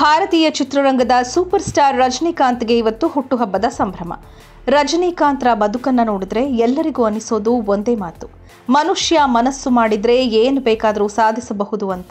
ಭಾರತೀಯ ಚಿತ್ರರಂಗದ super star ರಜನಿಕಾಂತ್ಗೆ ಇವತ್ತು ಹುಟ್ಟುಹಬ್ಬದ ಸಂಭ್ರಮ ರಜನಿಕಾಂತ್ರ ಬದುಕನ್ನ ನೋಡಿದ್ರೆ ಎಲ್ಲರಿಗೂ ಅನಿಸೋದು ಒಂದೇ ಮಾತು ಮನುಷ್ಯ ಮನಸ್ಸು ಮಾಡಿದ್ರೆ ಏನು ಬೇಕಾದರೂ ಸಾಧಿಸಬಹುದು ಅಂತ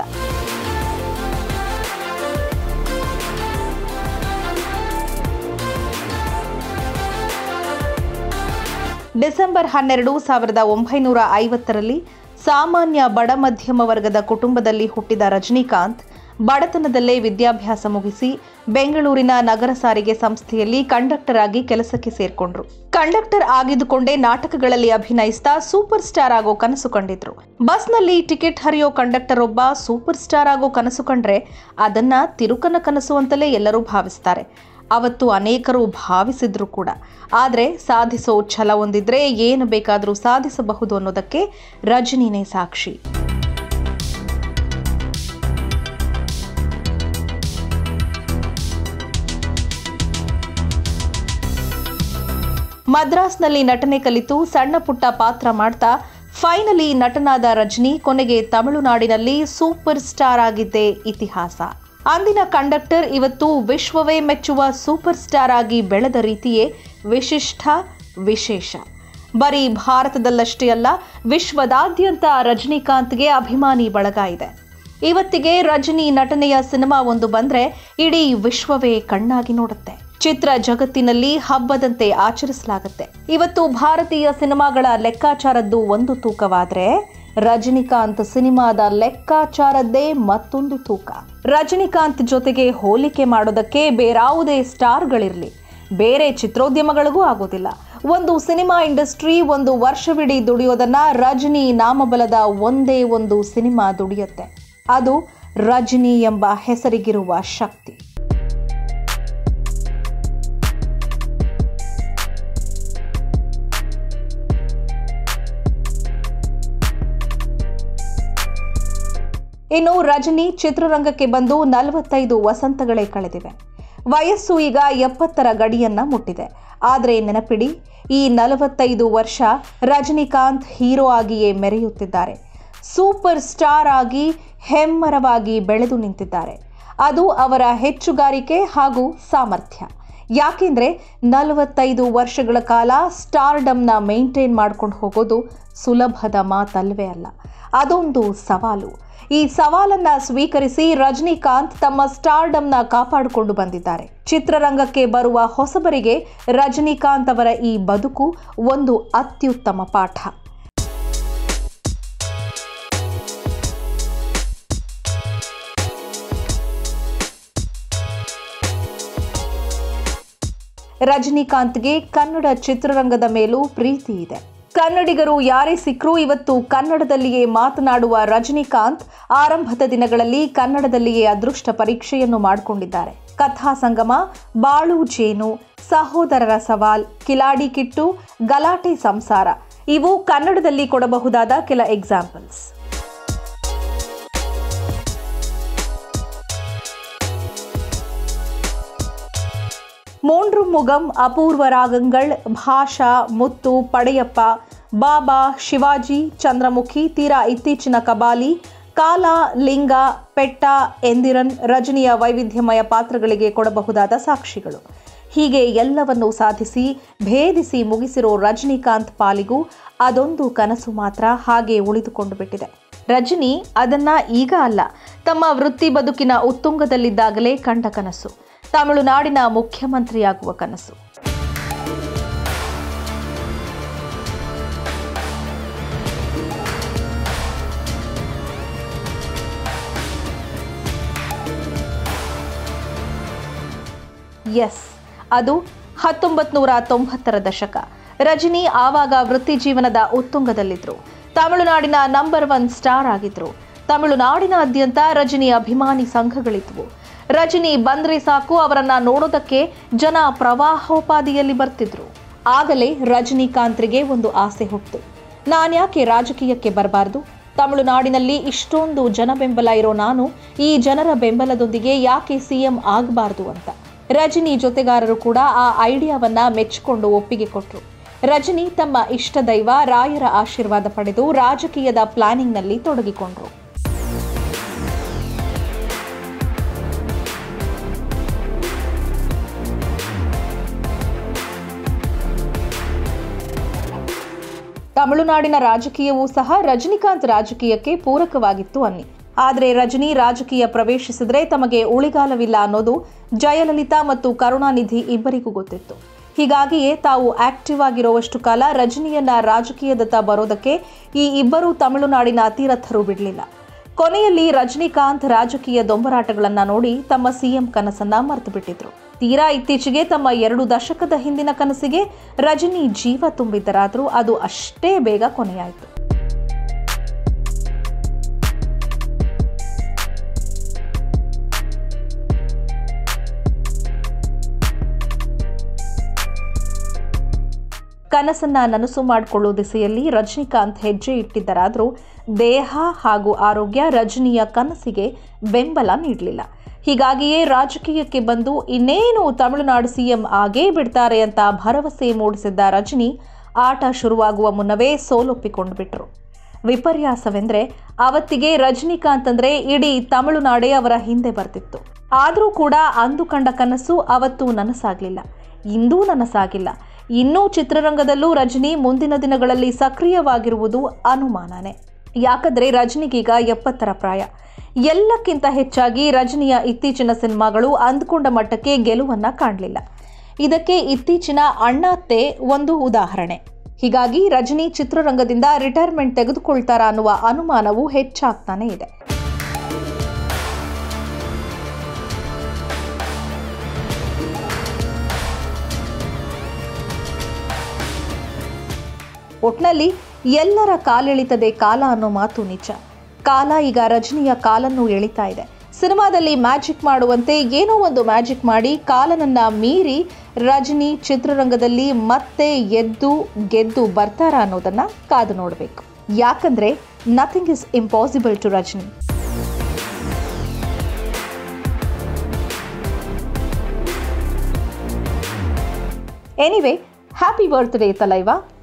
ಡಿಸೆಂಬರ್ ಹನ್ನೆರಡು ಸಾವಿರದ ಒಂಬೈನೂರ ಐವತ್ತರಲ್ಲಿ ಸಾಮಾನ್ಯ ಬಡ ಮಧ್ಯಮ ವರ್ಗದ ಕುಟುಂಬದಲ್ಲಿ ಹುಟ್ಟಿದ ರಜನಿಕಾಂತ್ ಬಡತನದಲ್ಲೇ ವಿದ್ಯಾಭ್ಯಾಸ ಮುಗಿಸಿ ಬೆಂಗಳೂರಿನ ನಗರ ಸಾರಿಗೆ ಸಂಸ್ಥೆಯಲ್ಲಿ ಕಂಡಕ್ಟರ್ ಆಗಿ ಕೆಲಸಕ್ಕೆ ಸೇರ್ಕೊಂಡ್ರು ಕಂಡಕ್ಟರ್ ಆಗಿದ್ದುಕೊಂಡೇ ನಾಟಕಗಳಲ್ಲಿ ಅಭಿನಯಿಸ್ತಾ ಸೂಪರ್ ಸ್ಟಾರ್ ಆಗೋ ಕನಸು ಕಂಡಿದ್ರು ಬಸ್ನಲ್ಲಿ ಟಿಕೆಟ್ ಹರಿಯೋ ಕಂಡಕ್ಟರ್ ಒಬ್ಬ ಸೂಪರ್ ಸ್ಟಾರ್ ಆಗೋ ಕನಸು ಕಂಡ್ರೆ ಅದನ್ನ ತಿರುಕನ ಕನಸು ಅಂತಲೇ ಎಲ್ಲರೂ ಭಾವಿಸ್ತಾರೆ ಅವತ್ತು ಅನೇಕರು ಭಾವಿಸಿದ್ರು ಕೂಡ ಆದರೆ ಸಾಧಿಸೋ ಛಲ ಹೊಂದಿದ್ರೆ ಏನು ಬೇಕಾದರೂ ಸಾಧಿಸಬಹುದು ಅನ್ನೋದಕ್ಕೆ ರಜನಿನೇ ಸಾಕ್ಷಿ ಮದ್ರಾಸ್ನಲ್ಲಿ ನಟನೆ ಕಲಿತು ಸಣ್ಣ ಪುಟ್ಟ ಪಾತ್ರ ಮಾಡ್ತಾ ಫೈನಲಿ ನಟನಾದ ರಜನಿ ಕೊನೆಗೆ ತಮಿಳುನಾಡಿನಲ್ಲಿ ಸೂಪರ್ ಸ್ಟಾರ್ ಆಗಿದ್ದೇ ಇತಿಹಾಸ ಅಂದಿನ ಕಂಡಕ್ಟರ್ ಇವತ್ತು ವಿಶ್ವವೇ ಮೆಚ್ಚುವ ಸೂಪರ್ ಸ್ಟಾರ್ ಆಗಿ ಬೆಳೆದ ರೀತಿಯೇ ವಿಶಿಷ್ಟ ವಿಶೇಷ ಬರೀ ಭಾರತದಲ್ಲಷ್ಟೇ ಅಲ್ಲ ವಿಶ್ವದಾದ್ಯಂತ ರಜನಿಕಾಂತ್ಗೆ ಅಭಿಮಾನಿ ಬಳಗ ಇದೆ ಇವತ್ತಿಗೆ ರಜನಿ ನಟನೆಯ ಸಿನಿಮಾ ಒಂದು ಬಂದ್ರೆ ಇಡೀ ವಿಶ್ವವೇ ಕಣ್ಣಾಗಿ ನೋಡುತ್ತೆ ಚಿತ್ರ ಜಗತ್ತಿನಲ್ಲಿ ಹಬ್ಬದಂತೆ ಆಚರಿಸಲಾಗುತ್ತೆ ಇವತ್ತು ಭಾರತೀಯ ಸಿನಿಮಾಗಳ ಲೆಕ್ಕಾಚಾರದ್ದು ಒಂದು ತೂಕವಾದ್ರೆ ರಜನಿಕಾಂತ್ ಸಿನಿಮಾದ ಲೆಕ್ಕಾಚಾರದ್ದೇ ಮತ್ತೊಂದು ತೂಕ ರಜನಿಕಾಂತ್ ಜೊತೆಗೆ ಹೋಲಿಕೆ ಮಾಡೋದಕ್ಕೆ ಬೇರಾವುದೇ ಸ್ಟಾರ್ಗಳಿರಲಿ ಬೇರೆ ಚಿತ್ರೋದ್ಯಮಗಳಿಗೂ ಆಗೋದಿಲ್ಲ ಒಂದು ಸಿನಿಮಾ ಇಂಡಸ್ಟ್ರಿ ಒಂದು ವರ್ಷವಿಡೀ ದುಡಿಯೋದನ್ನ ರಜನಿ ನಾಮಬಲದ ಒಂದೇ ಒಂದು ಸಿನಿಮಾ ದುಡಿಯುತ್ತೆ ಅದು ರಜನಿ ಎಂಬ ಹೆಸರಿಗಿರುವ ಶಕ್ತಿ ಇನ್ನು ರಜನಿ ಚಿತ್ರರಂಗಕ್ಕೆ ಬಂದು ನಲವತ್ತೈದು ವಸಂತಗಳೇ ಕಳೆದಿವೆ ವಯಸ್ಸು ಈಗ ಎಪ್ಪತ್ತರ ಗಡಿಯನ್ನ ಮುಟ್ಟಿದೆ ಆದರೆ ನೆನಪಿಡಿ ಈ ನಲವತ್ತೈದು ವರ್ಷ ರಜನಿಕಾಂತ್ ಹೀರೋ ಆಗಿಯೇ ಮೆರೆಯುತ್ತಿದ್ದಾರೆ ಸೂಪರ್ ಸ್ಟಾರ್ ಆಗಿ ಹೆಮ್ಮರವಾಗಿ ಬೆಳೆದು ನಿಂತಿದ್ದಾರೆ ಅದು ಅವರ ಹೆಚ್ಚುಗಾರಿಕೆ ಹಾಗೂ ಸಾಮರ್ಥ್ಯ ಯಾಕೆಂದ್ರೆ ನಲವತ್ತೈದು ವರ್ಷಗಳ ಕಾಲ ಸ್ಟಾರ್ಡಮ್ನ ಮೇಂಟೈನ್ ಮಾಡ್ಕೊಂಡು ಹೋಗೋದು ಸುಲಭದ ಮಾತಲ್ವೇ ಅಲ್ಲ ಅದೊಂದು ಸವಾಲು ಈ ಸವಾಲನ್ನ ಸ್ವೀಕರಿಸಿ ರಜನಿಕಾಂತ್ ತಮ್ಮ ಸ್ಟಾರ್ಡಮ್ನ ಕಾಪಾಡಿಕೊಂಡು ಬಂದಿದ್ದಾರೆ ಚಿತ್ರರಂಗಕ್ಕೆ ಬರುವ ಹೊಸಬರಿಗೆ ರಜನಿಕಾಂತ್ ಅವರ ಈ ಬದುಕು ಒಂದು ಅತ್ಯುತ್ತಮ ಪಾಠ ರಜನಿಕಾಂತ್ಗೆ ಕನ್ನಡ ಚಿತ್ರರಂಗದ ಮೇಲೂ ಪ್ರೀತಿ ಇದೆ ಕನ್ನಡಿಗರು ಯಾರೇ ಸಿಕ್ಕರೂ ಇವತ್ತು ಕನ್ನಡದಲ್ಲಿಯೇ ಮಾತನಾಡುವ ರಜನಿಕಾಂತ್ ಆರಂಭದ ದಿನಗಳಲ್ಲಿ ಕನ್ನಡದಲ್ಲಿಯೇ ಅದೃಷ್ಟ ಪರೀಕ್ಷೆಯನ್ನು ಮಾಡಿಕೊಂಡಿದ್ದಾರೆ ಕಥಾ ಸಂಗಮ ಬಾಳು ಜೇನು ಸಹೋದರರ ಸವಾಲ್ ಕಿಲಾಡಿ ಕಿಟ್ಟು ಗಲಾಟೆ ಸಂಸಾರ ಇವು ಕನ್ನಡದಲ್ಲಿ ಕೊಡಬಹುದಾದ ಕೆಲ ಎಕ್ಸಾಂಪಲ್ಸ್ மூன்று முகம் அபூர்வ ராகங்கள் ಭಾಷಾ ಮುತ್ತು ಪಡೆಯಪ್ಪ ಬಾಬಾ ಶಿವಾಜಿ ಚಂದ್ರಮುಖಿ ತೀರಾ ಇತ್ತೀಚಿನ ಕಬಾಲಿ ಕಾಲ ಲಿಂಗ ಪೆಟ್ಟ ಎಂದಿರನ್ ರಜನಿಯ ವೈವಿಧ್ಯಮಯ ಪಾತ್ರಗಳಿಗೆ ಕೊಡಬಹುದಾದ ಸಾಕ್ಷಿಗಳು ಹೀಗೆ ಎಲ್ಲವನ್ನೂ ಸಾಧಿಸಿ ಭೇದಿಸಿ ಮುಗಿಸಿರೋ ರಜನಿಕಾಂತ್ ಪಾಲಿಗೂ ಅದೊಂದು ಕನಸು ಮಾತ್ರ ಹಾಗೆ ಉಳಿದುಕೊಂಡು ಬಿಟ್ಟಿದೆ ರಜನಿ ಅದನ್ನ ಈಗ ಅಲ್ಲ ತಮ್ಮ ವೃತ್ತಿ ಬದುಕಿನ ಉತ್ತುಂಗದಲ್ಲಿದ್ದಾಗಲೇ ಕಂಡ ಕನಸು ತಮಿಳುನಾಡಿನ ಮುಖ್ಯಮಂತ್ರಿಯಾಗುವ ಕನಸು ಎಸ್ ಅದು ಹತ್ತೊಂಬತ್ತು ನೂರ ತೊಂಬತ್ತರ ದಶಕ ರಜನಿ ಆವಾಗ ವೃತ್ತಿ ಜೀವನದ ಉತ್ತುಂಗದಲ್ಲಿದ್ರು ತಮಿಳುನಾಡಿನ ನಂಬರ್ ಒನ್ ಸ್ಟಾರ್ ಆಗಿದ್ರು ತಮಿಳುನಾಡಿನಾದ್ಯಂತ ರಜನಿ ಅಭಿಮಾನಿ ಸಂಘಗಳಿದ್ವು ರಜನಿ ಬಂದ್ರೆ ಸಾಕು ಅವರನ್ನ ನೋಡೋದಕ್ಕೆ ಜನ ಪ್ರವಾಹೋಪಾದಿಯಲ್ಲಿ ಬರ್ತಿದ್ರು ಆಗಲೇ ರಜನಿಕಾಂತ್ರಿಗೆ ಒಂದು ಆಸೆ ಹುಟ್ಟು ನಾನ್ಯಾಕೆ ರಾಜಕೀಯಕ್ಕೆ ಬರಬಾರ್ದು ತಮಿಳುನಾಡಿನಲ್ಲಿ ಇಷ್ಟೊಂದು ಜನ ಬೆಂಬಲ ಇರೋ ನಾನು ಈ ಜನರ ಬೆಂಬಲದೊಂದಿಗೆ ಯಾಕೆ ಸಿಎಂ ಆಗಬಾರ್ದು ಅಂತ ರಜನಿ ಜೊತೆಗಾರರು ಕೂಡ ಆ ಐಡಿಯಾವನ್ನ ಮೆಚ್ಚಿಕೊಂಡು ಒಪ್ಪಿಗೆ ಕೊಟ್ಟರು ರಜನಿ ತಮ್ಮ ಇಷ್ಟ ದೈವ ರಾಯರ ಆಶೀರ್ವಾದ ಪಡೆದು ರಾಜಕೀಯದ ಪ್ಲಾನಿಂಗ್ನಲ್ಲಿ ತೊಡಗಿಕೊಂಡ್ರು ತಮಿಳುನಾಡಿನ ರಾಜಕೀಯವೂ ಸಹ ರಜನಿಕಾಂತ್ ರಾಜಕೀಯಕ್ಕೆ ಪೂರಕವಾಗಿತ್ತು ಅನ್ನಿ ಆದರೆ ರಜನಿ ರಾಜಕೀಯ ಪ್ರವೇಶಿಸಿದ್ರೆ ತಮಗೆ ಉಳಿಗಾಲವಿಲ್ಲ ಅನ್ನೋದು ಜಯಲಲಿತಾ ಮತ್ತು ಕರುಣಾನಿಧಿ ಇಬ್ಬರಿಗೂ ಗೊತ್ತಿತ್ತು ಹೀಗಾಗಿಯೇ ತಾವು ಆಕ್ಟಿವ್ ಆಗಿರುವಷ್ಟು ಕಾಲ ರಜನಿಯನ್ನ ರಾಜಕೀಯದತ್ತ ಬರೋದಕ್ಕೆ ಈ ಇಬ್ಬರು ತಮಿಳುನಾಡಿನ ಅತಿರಥರು ಬಿಡಲಿಲ್ಲ ಕೊನೆಯಲ್ಲಿ ರಜನಿಕಾಂತ್ ರಾಜಕೀಯ ದೊಂಬರಾಟಗಳನ್ನ ನೋಡಿ ತಮ್ಮ ಸಿಎಂ ಕನಸನ್ನ ಮರೆತು ಬಿಟ್ಟಿದ್ರು ತೀರಾ ಇತ್ತೀಚೆಗೆ ತಮ್ಮ ಎರಡು ದಶಕದ ಹಿಂದಿನ ಕನಸಿಗೆ ರಜನಿ ಜೀವ ತುಂಬಿದ್ದರಾದರೂ ಅದು ಅಷ್ಟೇ ಬೇಗ ಕೊನೆಯಾಯಿತು ಕನಸನ್ನ ನನಸು ಮಾಡಿಕೊಳ್ಳುವ ದಿಸೆಯಲ್ಲಿ ರಜನಿಕಾಂತ್ ಹೆಜ್ಜೆ ಇಟ್ಟಿದ್ದರಾದರೂ ದೇಹ ಹಾಗೂ ಆರೋಗ್ಯ ರಜನಿಯ ಕನಸಿಗೆ ಬೆಂಬಲ ನೀಡಲಿಲ್ಲ ಹೀಗಾಗಿಯೇ ರಾಜಕೀಯಕ್ಕೆ ಬಂದು ಇನ್ನೇನು ತಮಿಳುನಾಡು ಸಿಎಂ ಆಗೇ ಬಿಡ್ತಾರೆ ಅಂತ ಭರವಸೆ ಮೂಡಿಸಿದ್ದ ರಜನಿ ಆಟ ಶುರುವಾಗುವ ಮುನ್ನವೇ ಸೋಲೊಪ್ಪಿಕೊಂಡು ಬಿಟ್ರು ವಿಪರ್ಯಾಸವೆಂದರೆ ಅವತ್ತಿಗೆ ರಜನಿಕಾಂತ್ ಅಂದ್ರೆ ಇಡೀ ತಮಿಳುನಾಡೇ ಅವರ ಹಿಂದೆ ಬರ್ತಿತ್ತು ಆದರೂ ಕೂಡ ಅಂದು ಕಂಡ ಕನಸು ಅವತ್ತು ನನಸಾಗಲಿಲ್ಲ ಇಂದೂ ನನಸಾಗಿಲ್ಲ ಇನ್ನೂ ಚಿತ್ರರಂಗದಲ್ಲೂ ರಜನಿ ಮುಂದಿನ ದಿನಗಳಲ್ಲಿ ಸಕ್ರಿಯವಾಗಿರುವುದು ಅನುಮಾನನೇ ಯಾಕಂದ್ರೆ ರಜನಿಗೀಗ ಎಪ್ಪತ್ತರ ಪ್ರಾಯ ಎಲ್ಲಕ್ಕಿಂತ ಹೆಚ್ಚಾಗಿ ರಜನಿಯ ಇತ್ತೀಚಿನ ಸಿನಿಮಾಗಳು ಅಂದ್ಕೊಂಡ ಮಟ್ಟಕ್ಕೆ ಗೆಲುವನ್ನ ಕಾಣಲಿಲ್ಲ ಇದಕ್ಕೆ ಇತ್ತೀಚಿನ ಅಣ್ಣಾತ್ತೆ ಒಂದು ಉದಾಹರಣೆ ಹೀಗಾಗಿ ರಜನಿ ಚಿತ್ರರಂಗದಿಂದ ರಿಟೈರ್ಮೆಂಟ್ ತೆಗೆದುಕೊಳ್ತಾರಾ ಅನ್ನುವ ಅನುಮಾನವು ಹೆಚ್ಚಾಗ್ತಾನೆ ಇದೆ ಒಟ್ನಲ್ಲಿ ಎಲ್ಲರ ಕಾಲೆಳಿತದೆ ಕಾಲ ಅನ್ನೋ ಮಾತು ನಿಜ ಕಾಲ ಈಗ ರಜನಿಯ ಕಾಲನ್ನು ಎಳಿತಾ ಇದೆ ಸಿನಿಮಾದಲ್ಲಿ ಮ್ಯಾಜಿಕ್ ಮಾಡುವಂತೆ ಏನೋ ಒಂದು ಮ್ಯಾಜಿಕ್ ಮಾಡಿ ಕಾಲನನ್ನ ಮೀರಿ ರಜನಿ ಚಿತ್ರರಂಗದಲ್ಲಿ ಮತ್ತೆ ಎದ್ದು ಗೆದ್ದು ಬರ್ತಾರಾ ಅನ್ನೋದನ್ನ ಕಾದು ನೋಡಬೇಕು ಯಾಕಂದ್ರೆ nothing is impossible to Rajini anyway happy birthday ತಲೈವಾ